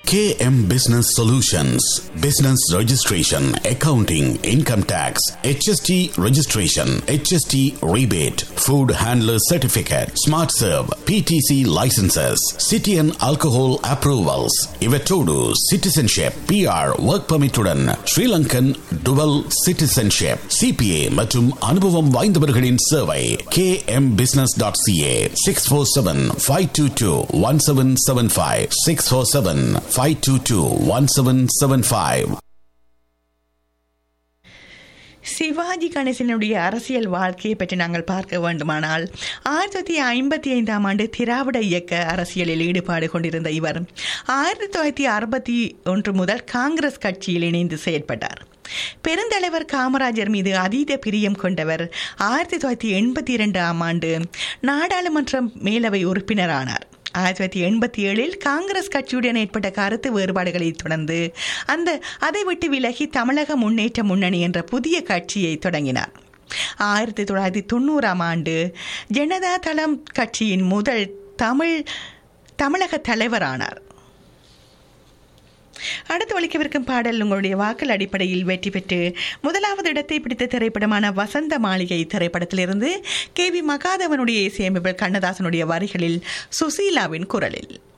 KM Business Solutions Business Registration, Accounting, Income Tax, HST Registration, HST Rebate, Food Handler Certificate, Smart Serve, PTC Licenses, City and Alcohol Approvals, Ivetodu Citizenship, PR Work Permit உடன் Sri Lankan Dual Citizenship, CPA மற்றும் அனுபவம் வாய்ந்தவர்களின் சேவை kmbusiness.ca 647-522-1775 647-522-1775 Sivaji கணேசனுடைய அரசியல் வாழ்க்கையை பற்றி நாங்கள் பார்க்க வேண்டுமானால் ஆயிரத்தி தொள்ளாயிரத்தி ஐம்பத்தி ஐந்தாம் ஆண்டு திராவிட இயக்க அரசியலில் ஈடுபாடு கொண்டிருந்த இவர் ஆயிரத்தி தொள்ளாயிரத்தி அறுபத்தி ஒன்று முதல் காங்கிரஸ் கட்சியில் இணைந்து செயல்பட்டார் பெருந்தலைவர் காமராஜர் மீது அதீத பிரியம் கொண்டவர் ஆயிரத்தி தொள்ளாயிரத்தி எண்பத்தி இரண்டாம் ஆண்டு நாடாளுமன்ற மேலவை உறுப்பினரானார் ஆயிரத்தி தொள்ளாயிரத்தி எண்பத்தி ஏழில் காங்கிரஸ் கட்சியுடன் ஏற்பட்ட கருத்து வேறுபாடுகளை தொடர்ந்து அந்த அதை விட்டு விலகி தமிழக முன்னேற்ற முன்னணி என்ற புதிய கட்சியை தொடங்கினார் ஆயிரத்தி தொள்ளாயிரத்தி தொண்ணூறாம் ஆண்டு ஜனதா தளம் கட்சியின் முதல் தமிழ் தமிழக தலைவரானார் அடுத்து ஒழிக்கவிருக்கும் பாடல் உங்களுடைய வாக்கள் அடிப்படையில் வெற்றி பெற்று முதலாவது இடத்தை பிடித்த திரைப்படமான வசந்த மாளிகை திரைப்படத்திலிருந்து கே வி மகாதவனுடைய இசையமைப்பில் கண்ணதாசனுடைய வரிகளில் சுசீலாவின் குரலில்